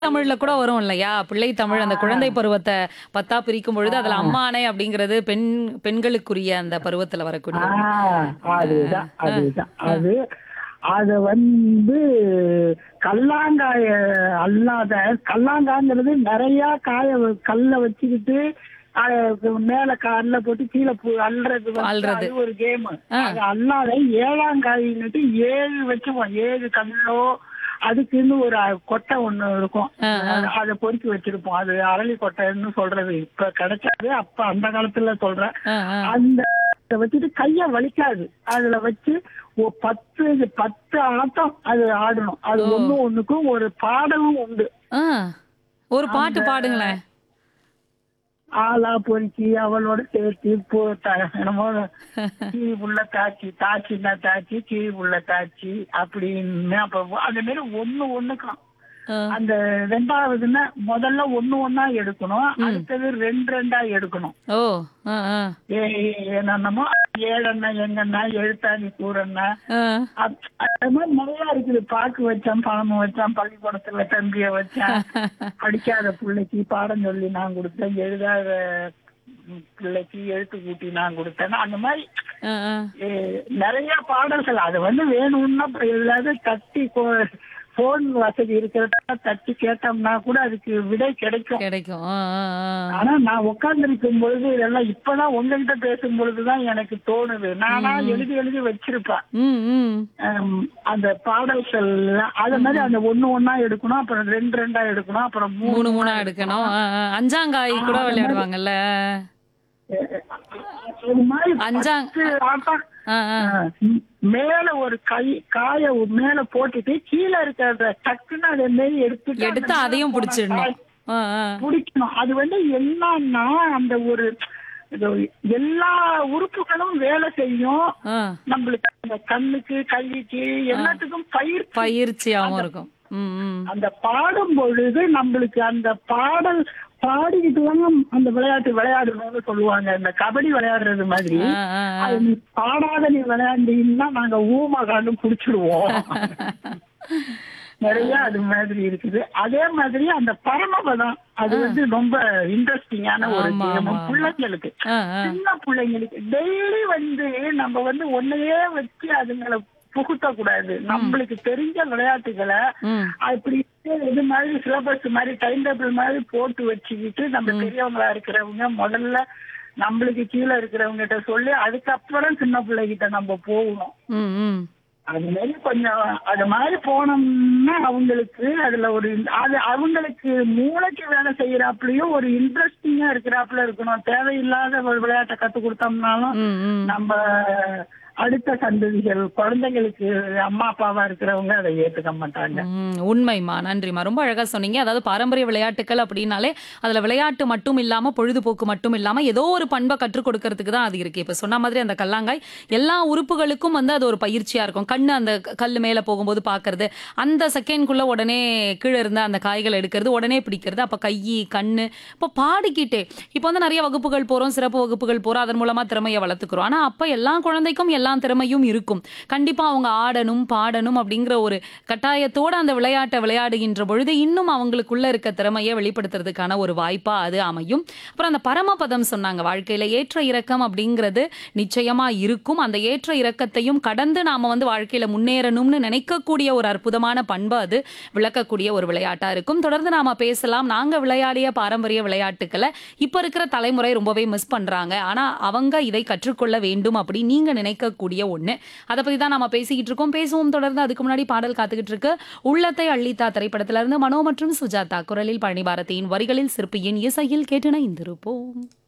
தமிழ்ல கூட வரும் இல்லையா பிள்ளை தமிழ் அந்த குழந்தை பருவத்தை பத்தா பிரிக்கும் பொழுது அதுல அம்மானை அப்படிங்கிறது பெண் பெண்களுக்குரிய அந்த பருவத்துல வரக்கூடிய ஒண்ணு. ஆ, அதுதான் அதுதான் அது அத வந்து கல்லாங்காய அல்லாத கல்லாங்காங்கிறது நிறைய காய வ- கல்ல வச்சுக்கிட்டு அத மேல கல்ல போட்டு கீழே பு- அள்ளுறது வந்து அள்ளுறது. அது ஒரு கேம் அது அல்லாத ஏழாங்காயின்னுட்டு ஏழு வச்சுப்போம் ஏழு கல்லோ அதுக்குன்னு ஒரு அ- கொட்டை ஒண்ணு இருக்கும் அது- அதை பொறுக்கி வச்சிருப்போம் அது அரளி கொட்டைன்னு சொல்றது இப்ப கிடைக்காது அப்ப அந்த காலத்துல சொல்றேன் ஆ, ஆ. அந்த இத வச்சுட்டு கைய வலிக்காது அதுல வச்சு ஒ- பத்து பத்து ஆட்டம் அது ஆடணும் அது ஒண்ணு ஒண்ணுக்கும் ஒரு பாடலும் உண்டு ஆ. ஒரு பாட்டு பாடுங்களேன் ஆளா பொறுக்கி அவளோட சேர்த்து போ த- என்னமோ கீழ் உள்ள தாச்சி தாச்சின்னா தாச்சி கீழ் உள்ள தாச்சி அப்படின்னு அப்ப அந்த மாதிரி ஒண்ணு ஒண்ணுக்கும் ஆ. அந்த ரெண்டாவதுன்னா முதல்ல ஒண்ணு ஒண்ணா எடுக்கணும் அடுத்தது ரெண்டு ரெண்டா எடுக்கணும் ஓ ஆ, ஆ. ஏ என்னமோ ஏழண்ணா எங்கண்ணா எழுத்தாணி கூறண்ணா ஆ. அப்- அது மாதிரி நிறைய இருக்குது பாக்கு வச்சான் பணமும் வச்சான் பள்ளிக்கூடத்துல தம்பிய வச்சான் படிக்காத பிள்ளைக்கு பாடம் சொல்லி நான் கொடுத்தேன் எழுதாத ம், பிள்ளைக்கு எழுத்து கூட்டி நான் கொடுத்தேன் அந்த மாதிரி ஆ, ஆ. ஏ, நிறைய பாடல்கள் அது வந்து வேணும்னா இப்ப எதுலாவது தட்டி போன் வசதி இருக்கிறத தட்டி கேட்டோம்னா கூட அதுக்கு விடை கிடைக்கும் கிடைக்கும் ஆ, ஆ, ஆ. ஆனா நான் உட்கார்ந்து பொழுது இதெல்லாம் இப்பதான் உங்ககிட்ட பேசும் பொழுதுதான் எனக்கு தோணுது நானா எழுதி எழுதி வச்சிருப்பேன் ம் ம் ஹம், அந்த பாடல்கள் அத மாதிரி அந்த ஒண்ணு ஒண்ணா எடுக்கணும் அப்புறம் ரெண்டு ரெண்டா எடுக்கணும் அப்புறம் மூணு மூணு மூணா எடுக்கணும் ஆ, ஆ. அஞ்சாங்காய் கூட விளையாடுவாங்கல்ல அது மாதிரி அஞ்சாங் பத்து ஆட்டம் ஆ, ஆ. அஹ், மேல ஒரு கை காய மேல போட்டுட்டு கீழே இருக்கிறத டக்குன்னு அதை மாரி எடுத்துட்டு எடுத்து அந்த அதையும் மேல போன பிடிச்சிடணும் காய் ஆ, ஆ. பிடிக்கணும் அது வந்து என்னன்னா அந்த ஒரு இது எல்லா உறுப்புகளும் வேலை செய்யும் ஆ. நம்மளுக்கு அந்த கண்ணுக்கு கைக்கு எல்லாத்துக்கும் பயிர் பயிற்சியாவும் இருக்கும் ம் ம் அந்த பாடும் பொழுது நம்மளுக்கு அந்த பாடல் பாடிக்கிட்டு தான் அந்த விளையாட்டு விளையாடணும்னு சொல்லுவாங்க இந்த கபடி விளையாடுறது மாதிரி ஆ, ஆ, ஆ. அது நீ பாடாத நீ விளையாண்டீங்கன்னா நாங்க ஊமா காண்டு புடிச்சிடுவோம் நிறைய அது மாதிரி இருக்குது அதே மாதிரி அந்த பரமபதம் அது வந்து ரொம்ப இன்ட்ரெஸ்டிங்கான ஒரு ஆமா, கேம் ஆமா, ஆமா. பிள்ளைங்களுக்கு ஆ, ஆ. சின்ன பிள்ளைங்களுக்கு டெய்லி வந்து நம்ம வந்து ஒன்னையே வச்சு அதுங்களை புகுத்த கூடாது நம்மளுக்கு தெரிஞ்ச விளையாட்டுகளை ம் அப்படி இது மாதிரி சிலபஸ் மாதிரி டைம் டேபிள் மாதிரி போட்டு வச்சுக்கிட்டு நம்ம பெரியவங்களா இருக்கிறவங்க முதல்ல நம்மளுக்கு கீழே இருக்கிறவங்க கிட்ட சொல்லி அதுக்கப்புறம் சின்ன பிள்ளைகிட்ட நம்ம போகணும் ம் ம் அது மாதிரி கொஞ்சம் அது மாதிரி போனோம்னா அவங்களுக்கு அதுல ஒரு அது அவங்களுக்கு மூளைக்கு வேலை செய்யறாப்புலயும் ஒரு இன்ட்ரெஸ்டிங்கா இருக்கிறாப்புல இருக்கணும் தேவையில்லாத ஒரு விளையாட்டை கத்து கொடுத்தோம்னாலும் ம் ம் நம்ம அடுத்த சந்ததிகள் குழந்தைங்களுக்கு அம்மா அப்பாவா இருக்கிறவங்க அதை ஏத்துக்க மாட்டாங்க ம், உண்மைம்மா நன்றிம்மா ரொம்ப அழகா சொன்னீங்க அதாவது பாரம்பரிய விளையாட்டுகள் அப்படின்னாலே அதுல விளையாட்டு மட்டும் இல்லாம பொழுதுபோக்கு மட்டும் இல்லாம ஏதோ ஒரு பண்பை கற்றுக் கொடுக்கறதுக்கு தான் அது இருக்கு இப்ப சொன்ன மாதிரி அந்த கல்லாங்காய் எல்லா உறுப்புகளுக்கும் வந்து அது ஒரு பயிற்சியா இருக்கும் கண்ணு அந்த க- கல்லு மேல போகும்போது பாக்குறது அந்த செகண்ட்குள்ள உடனே கீழே இருந்த அந்த காய்கள் எடுக்கிறது உடனே பிடிக்கிறது அப்ப கை கண்ணு இப்போ பாடிக்கிட்டே இப்போ வந்து நிறைய வகுப்புகள் போறோம் சிறப்பு வகுப்புகள் போறோம் அதன் மூலமா திறமையை வளர்த்துக்கிறோம் ஆனா அப்ப எல்லா குழந்தைக்கும் எல்லா திறமையும் இருக்கும் கண்டிப்பா அவங்க ஆடணும் பாடணும் அப்படிங்கிற ஒரு கட்டாயத்தோட அந்த விளையாட்டை விளையாடுகின்ற பொழுது இன்னும் அவங்களுக்குள்ள இருக்க திறமையை வெளிப்படுத்துறதுக்கான ஒரு வாய்ப்பா அது அமையும் அப்புறம் அந்த பரமபதம் சொன்னாங்க வாழ்க்கையில ஏற்ற இறக்கம் அப்படிங்கிறது நிச்சயமா இருக்கும் அந்த ஏற்ற இறக்கத்தையும் கடந்து நாம வந்து வாழ்க்கையில முன்னேறணும்னு நினைக்கக்கூடிய ஒரு அற்புதமான பண்பு அது விளக்கக்கூடிய ஒரு விளையாட்டா இருக்கும் தொடர்ந்து நாம பேசலாம் நாங்க விளையாடிய பாரம்பரிய விளையாட்டுக்களை இப்ப இருக்கிற தலைமுறை ரொம்பவே மிஸ் பண்றாங்க ஆனா அவங்க இதை கற்றுக்கொள்ள வேண்டும் அப்படி நீங்க நினைக்கக்கூடிய ஒண்ணு அதை பத்தி தான் நாம பேசிக்கிட்டு இருக்கோம் பேசுவோம் தொடர்ந்து அதுக்கு முன்னாடி பாடல் காத்துக்கிட்டு இருக்கு உள்ளத்தை அள்ளித்தா திரைப்படத்திலிருந்து மனோ மற்றும் சுஜாதா குரலில் பழனி பாரதியின் வரிகளில் சிற்பியின் இசையில் கேட்டு இணைந்திருப்போம்